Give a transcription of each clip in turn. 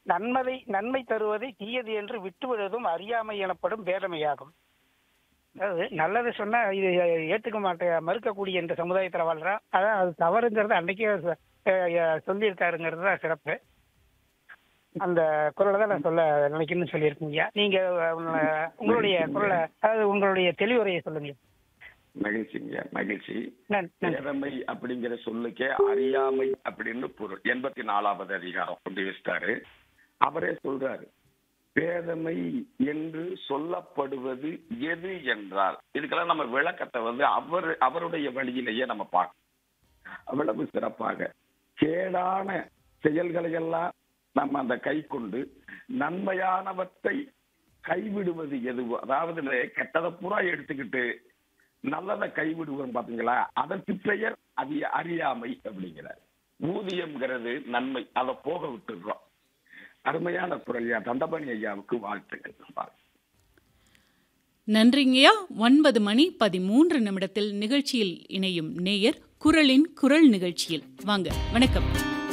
நன்மதை நன்மை தருவதை தீயது என்று விட்டுவிடுவதும் அறியாமை எனப்படும் பேதமையாகும் அதாவது நல்லது சொன்னா இது ஏற்றுக்க மாட்டேன் மறுக்கக்கூடிய இந்த சமுதாயத்துல வாழ்றான் அதான் அது தவறுங்கிறது அன்னைக்கே சொ- அஹ் அஹ் சொல்லியிருக்காருங்கிறது தான் சிறப்பு அந்த குரலை தான் நான் சொல்ல நினைக்கணும்னு சொல்லியிருக்கீங்க நீங்க அஹ், உங்களுடைய குரலை அதாவது உங்களுடைய தெளிவுரையை சொல்லுங்க மகிழ்ச்சிங்க மகிழ்ச்சி நன்- நன்றி பேதமை அப்படிங்கிற சொல்லுக்கே அறியாமை அப்படின்னு பொருள் எண்பத்தி நாலாவது அதிகாரம் அப்படி வச்சிட்டாரு அவரே சொல்றாரு பேதமை என்று சொல்லப்படுவது எது என்றால் இதுக்கெல்லாம் நம்ம விளக்கத்தை வந்து அவர் அவருடைய வழியிலேயே நம்ம பார்க்கணும் அவ்வளவு சிறப்பாக கேடான செயல்களை எல்லாம் நம்ம அந்த கை கொண்டு நன்மையானவற்றை கைவிடுவது எதுவோ அதாவது இந்த கெட்டதை பூரா எடுத்துக்கிட்டு நல்லதை கைவிடுவோம் பாத்தீங்களா அதற்கு பெயர் அது அறியாமை அப்படிங்கிறார் ஊதியம்ங்கிறது நன்மை அதை போக விட்டுடுறோம் அருமையான குரல் ஐயா தண்டபணி ஐயாவுக்கு வாழ்த்துக்கள் நன்றிங்கய்யா ஒன்பது மணி பதிமூன்று நிமிடத்தில் நிகழ்ச்சியில் இணையும் நேயர் குரலின் குரல் நிகழ்ச்சியில் வாங்க வணக்கம்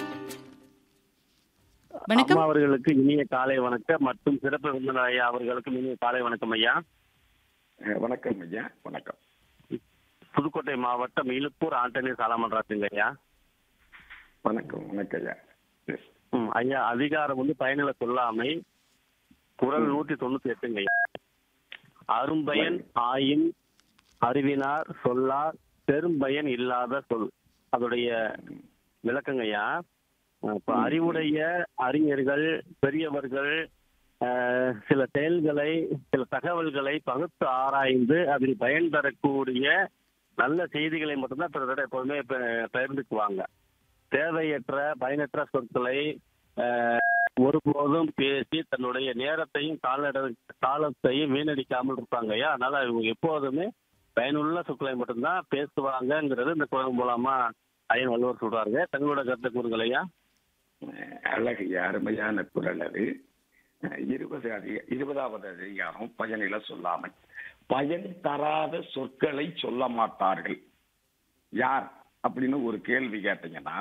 வணக்கம் அம்மா அவர்களுக்கு இனிய காலை வணக்கம் மற்றும் சிறப்பு விருந்தினர் ஐயா அவர்களுக்கும் இனிய காலை வணக்கம் ஐயா அஹ் வணக்கம் ஐயா வணக்கம் புதுக்கோட்டை மாவட்டம் இலுப்பூர் ஆண்டனி சாலமன்ராசுங்க ஐயா வணக்கம் வணக்கம் ஐயா Yes. ம், ஐயா அதிகாரம் வந்து பயனில சொல்லாமை குரல் நூத்தி தொண்ணூத்தி எட்டுங்க ஐயா அரும்பயன் ஆயின் அறிவினார் சொல்லார் பெரும்பயன் இல்லாத சொல் அதோடைய விளக்கங்க ஐயா இப்ப அறிவுடைய அறிஞர்கள் பெரியவர்கள் அஹ், சில செயல்களை சில தகவல்களை பகுத்து ஆராய்ந்து அதில் பயன் தரக்கூடிய நல்ல செய்திகளை மட்டும்தான் பிறரிடம் எப்போதுமே ப- பகிர்ந்துக்குவாங்க தேவையற்ற பயனற்ற சொற்களை அஹ், ஒருபோதும் பேசி தன்னுடைய நேரத்தையும் கால காலத்தையும் வீணடிக்காமல் இருப்பாங்க ஐயா அதனால இவங்க எப்போதுமே பயனுள்ள சொற்களை மட்டும்தான் பேசுவாங்கங்கிறது இந்த குரல் மூலமா ஐயன் வள்ளுவர் சொல்றாங்க தங்களோட கருத்தை கூறுங்கள் ஐயா அஹ் அழகு அருமையான குரல் அது அஹ் இருபது அதிக இருபதாவது அதிகாரம் பயனில சொல்லாமை பயன் தராத சொற்களை சொல்ல மாட்டார்கள் யார் அப்படின்னு ஒரு கேள்வி கேட்டீங்கன்னா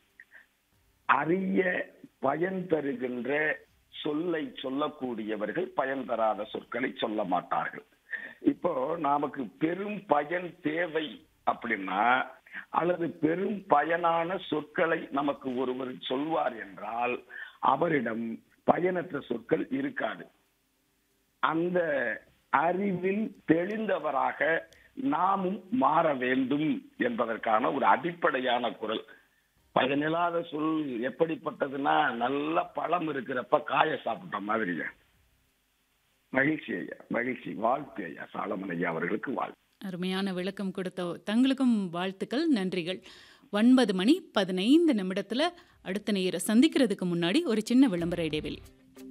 அரிய பயன் தருகின்ற சொல்லை சொல்லக்கூடியவர்கள் பயன் தராத சொற்களை சொல்ல மாட்டார்கள் இப்போ நமக்கு பெரும் பயன் தேவை அப்படின்னா அல்லது பெரும் பயனான சொற்களை நமக்கு ஒருவர் சொல்வார் என்றால் அவரிடம் பயனற்ற சொற்கள் இருக்காது அந்த அறிவில் தெளிந்தவராக நாமும் மாற வேண்டும் என்பதற்கான ஒரு அடிப்படையான குரல் பயனில்லாத சொல் எப்படிப்பட்டதுன்னா நல்ல பழம் இருக்கிறப்ப காய சாப்பிட்ட மாதிரிங்க மகிழ்ச்சி ஐயா மகிழ்ச்சி வாழ்த்து ஐயா சாலமன் ஐயா அவர்களுக்கு வாழ்த்து அருமையான விளக்கம் கொடுத்த தங்களுக்கும் வாழ்த்துக்கள் நன்றிகள் ஒன்பது மணி பதினைந்து நிமிடத்துல அடுத்த நேயரை சந்திக்கிறதுக்கு முன்னாடி ஒரு சின்ன விளம்பர இடைவெளி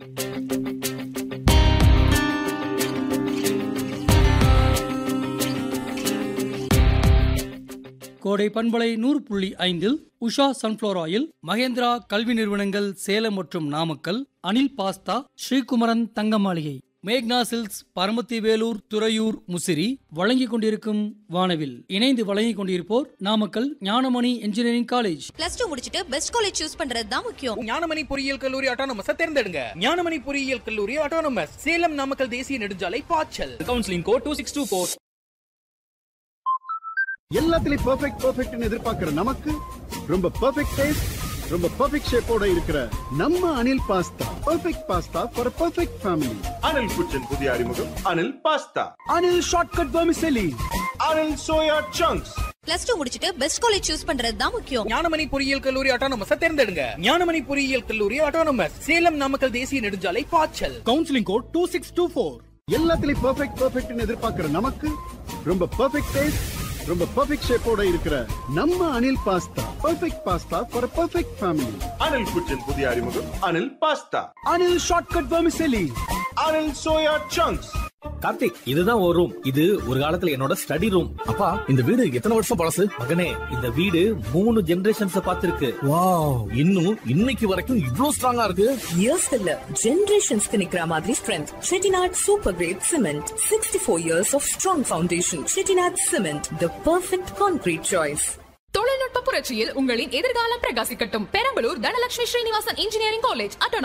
கோடை பண்பலை நூறு புள்ளி ஐந்தில் உஷா சன்ஃப்ளவர் ஆயில் மகேந்திரா கல்வி நிறுவனங்கள் சேலம் மற்றும் நாமக்கல் அனில் பாஸ்தா ஸ்ரீகுமரன் தங்க மாளிகை மேக்னா சில்க்ஸ் பரமத்தி வேலூர் துறையூர் முசிறி வழங்கிக் கொண்டிருக்கும் வானவில் இணைந்து வழங்கிக் கொண்டிருப்போர் Namakkal Gnanamani engineering college plus two முடிச்சிட்டு பெஸ்ட் காலேஜ் சூஸ் பண்றது தான் முக்கியம் ஞானமணி பொறியியல் கல்லூரி ஆட்டோனமஸ் தேர்ந்தெடுங்க ஞானமணி பொறியியல் கல்லூரி ஆட்டோனமஸ் சேலம் நாமக்கல் தேசிய நெடுஞ்சாலை பாய்ச்சல் counselling code two six two four எல்லாத்துலயும் பெர்ஃபெக்ட் பெர்ஃபெக்ட்னு எதிர்பார்க்கிற நமக்கு ரொம்ப பெர்ஃபெக்ட் டேஸ்ட் ரொம்ப பெர்ஃபெக்ட் ஷேப்போட இருக்கிற நம்ம Anil pasta perfect pasta for perfect family Anil kitchen புதிய அறிமுகம் Anil pasta Anil shortcut vermicelli Anil soya chunks plus two முடிச்சிட்டு பெஸ்ட் காலேஜ் சூஸ் பண்றது தான் முக்கியம் ஞானமணி பொறியியல் கல்லூரி ஆட்டோனமஸ் தேர்ந்தெடுங்க ஞானமணி பொறியியல் கல்லூரி ஆட்டோனமஸ் சேலம் நாமக்கல் தேசிய நெடுஞ்சாலை பாய்ச்சல் counselling code two six two four எல்லாத்துலயும் பெர்ஃபெக்ட் பெர்ஃபெக்ட்னு எதிர்பார்க்கிற நமக்கு ரொம்ப பெர்ஃபெக்ட் டேஸ்ட் ரொம்ப பெர்ஃபெக்ட் ஷேப்போட இருக்கிற நம்ம Anil pasta perfect pasta for perfect family Anil kitchen புதிய அறிமுகம் Anil pasta Anil shortcut vermicelli Anil soya chunks Karthik இதுதான் ஒரு ரூம் இது ஒரு காலத்துல என்னோட ஸ்டடி ரூம் அப்பா இந்த வீடு எத்தனை வருஷம் பழசு மகனே இந்த வீடு மூணு ஜெனரேஷன்ஸ் பார்த்திருக்கு வாவ் இன்னும் இன்னைக்கு வரைக்கும் இவ்ளோ ஸ்ட்ராங்கா இருக்கு இயர்ஸ் இல்ல ஜெனரேஷன்ஸ்க்கு நிக்கிற மாதிரி strength Chettinad super grade cement sixty four years of strong foundation Chettinad cement the perfect concrete choice தொழில்நுட்ப புரட்சியில் உங்களின் எதிர்காலம் பிரகாசிக்கட்டும் Perambalur Dhanalakshmi Srinivasan engineering college autonomous